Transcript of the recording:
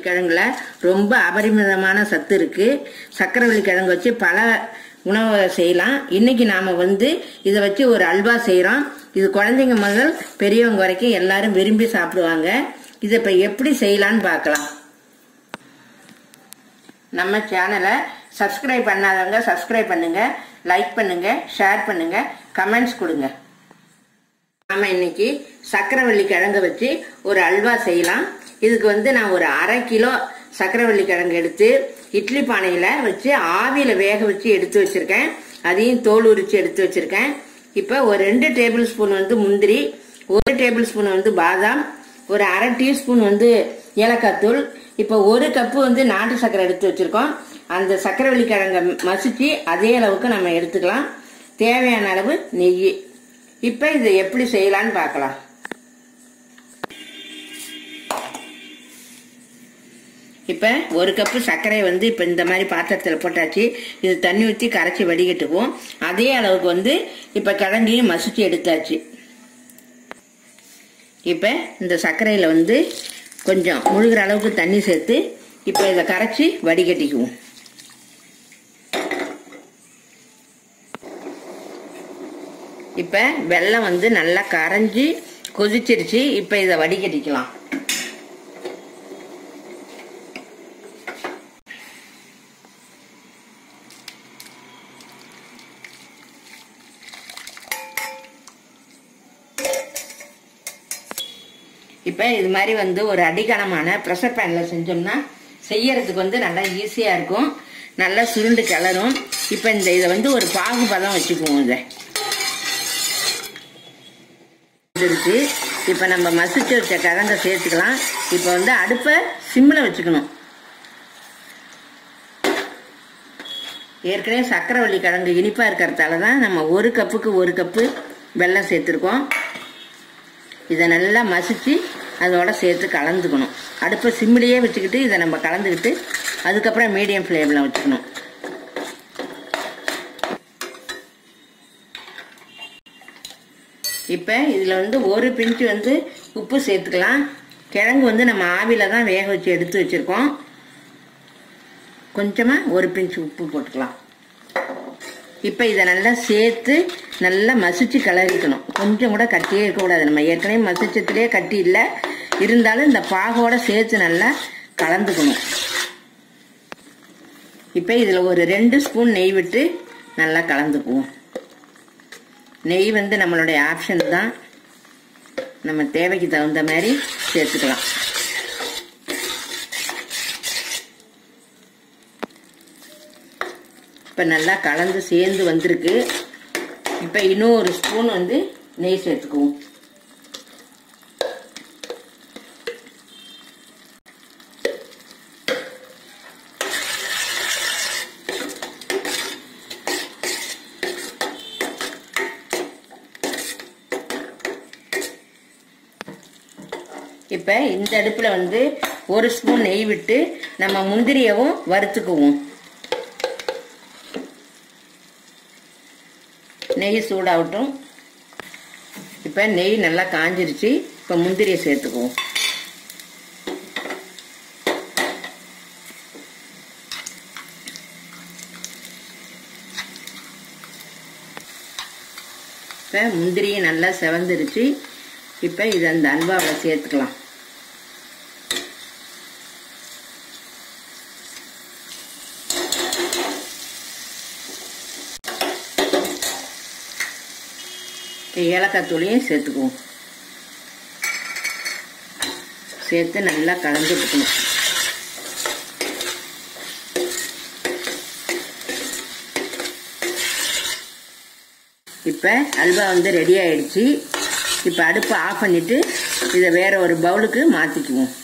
கிழங்குல ரொம்ப அபரிமிதமான சத்து இருக்கு சக்கரவள்ளி கிழங்கு வச்சு பல உணவை செய்யலாம் இன்னைக்கு நாம வந்து இதை வச்சு ஒரு அல்வா செய்யறோம் இது குழந்தைங்க முதல் பெரியவங்க வரைக்கும் எல்லாரும் விரும்பி சாப்பிடுவாங்க இதை இப்ப எப்படி செய்யலாம்னு பார்க்கலாம் நம்ம சேனலை சப்ஸ்கிரைப் பண்ணாதவங்க சப்ஸ்கிரைப் பண்ணுங்க லைக் பண்ணுங்க ஷேர் பண்ணுங்க கமெண்ட்ஸ் கொடுங்க நாம இன்னைக்கு சக்கரவள்ளி கிழங்கு வச்சு ஒரு அல்வா செய்யலாம் இதுக்கு வந்து நான் ஒரு அரை கிலோ சக்கரவள்ளி கிழங்கு எடுத்து இட்லி பானையில வச்சு ஆவியில வேக வச்சு எடுத்து வச்சிருக்கேன் அதையும் தோல் உரிச்சு எடுத்து வச்சிருக்கேன் இப்போ ஒரு ரெண்டு டேபிள் ஸ்பூன் வந்து முந்திரி ஒரு டேபிள் ஸ்பூன் வந்து பாதாம் ஒரு அரை டீஸ்பூன் வந்து ஏலக்காய் தூள் இப்போ ஒரு கப்பு வந்து நாட்டு சர்க்கரை எடுத்து வச்சிருக்கோம் அந்த சக்கரவள்ளி கிழங்க மசிச்சு அதே அளவுக்கு நம்ம எடுத்துக்கலாம் தேவையான அளவு நெய் இப்போ இதை எப்படி செய்யலான்னு பார்க்கலாம் இப்போ ஒரு கப்பு சர்க்கரை வந்து இப்போ இந்த மாதிரி பாத்திரத்தில் போட்டாச்சு இது தண்ணி ஊற்றி கரைச்சி வடிகட்டுக்குவோம் அதே அளவுக்கு வந்து இப்போ கிழங்கையும் மசிச்சு எடுத்தாச்சு இப்போ இந்த சர்க்கரையில் வந்து கொஞ்சம் முழுகிற அளவுக்கு தண்ணி சேர்த்து இப்போ இதை கரைச்சி வடிகட்டிக்குவோம் இப்போ வெள்ளம் வந்து நல்லா கரைஞ்சி கொதிச்சிருச்சு இப்போ இதை வடிகட்டிக்கலாம் இப்போ இது மாதிரி வந்து ஒரு அடிக்கணமான ப்ரெஷர் பேனில் செஞ்சோம்னா செய்யறதுக்கு வந்து நல்லா ஈஸியாக இருக்கும் நல்லா சுருண்டு கிளறும் இப்போ இந்த இதை வந்து ஒரு பாகு பதம் வச்சுக்குவோம் இதை இருக்கு இப்போ நம்ம மசிச்சு வச்ச கிழங்க சேர்த்துக்கலாம் இப்போ வந்து அடுப்பை சிம்மில் வச்சுக்கணும் ஏற்கனவே சக்கரவள்ளி கிழங்கு இனிப்பாக இருக்கிறதால தான் நம்ம ஒரு கப்புக்கு ஒரு கப்பு வெல்லம் சேர்த்துருக்கோம் இதை நல்லா மசிச்சு அதோட சேர்த்து கலந்துக்கணும் அடுப்பை சிம்மிலேயே வச்சுக்கிட்டு இதை நம்ம கலந்துக்கிட்டு அதுக்கப்புறம் மீடியம் ஃப்ளேமில் வச்சுக்கணும் இப்போ இதில் வந்து ஒரு பிஞ்சு வந்து உப்பு சேர்த்துக்கலாம் கிழங்கு வந்து நம்ம ஆவியில் தான் வேக வச்சு எடுத்து வச்சுருக்கோம் கொஞ்சமாக ஒரு பிஞ்சு உப்பு போட்டுக்கலாம் இப்போ இதை நல்லா சேர்த்து நல்லா மசிச்சு கிளறிக்கணும் கொஞ்சம் கூட கட்டியே இருக்கக்கூடாது நம்ம ஏற்கனவே மசிச்சதுலேயே கட்டி இல்லை இருந்தாலும் இந்த பாகோட சேர்த்து நல்லா கலந்துக்கணும் இப்போ இதில் ஒரு ரெண்டு ஸ்பூன் நெய் விட்டு நல்லா கலந்துக்குவோம் நெய் வந்து நம்மளுடைய ஆப்ஷன் தான் நம்ம தேவைக்கு தகுந்த மாதிரி சேர்த்துக்கலாம் இப்போ நல்லா கலந்து சேர்ந்து வந்திருக்கு இப்போ இன்னும் ஒரு ஸ்பூன் வந்து நெய் சேர்த்துக்குவோம் இப்போ இந்த அடுப்பில் வந்து ஒரு ஸ்பூன் நெய் விட்டு நம்ம முந்திரியவும் வறுத்துக்குவோம் நெய் சூடாகட்டும் இப்போ நெய் நல்லா காஞ்சிருச்சு இப்போ முந்திரியை சேர்த்துக்குவோம் இப்போ முந்திரியும் நல்லா செவந்துருச்சு இப்போ இது அந்த அல்வாவில் சேர்த்துக்கலாம் ஏலக்காய் தூளையும் சேர்த்துக்குவோம் சேர்த்து நல்லா கலந்து விட்டுக்கணும் இப்போ அல்வா வந்து ரெடி ஆயிடுச்சு இப்போ அடுப்பை ஆஃப் பண்ணிட்டு இதை வேற ஒரு பவுலுக்கு மாற்றிக்குவோம்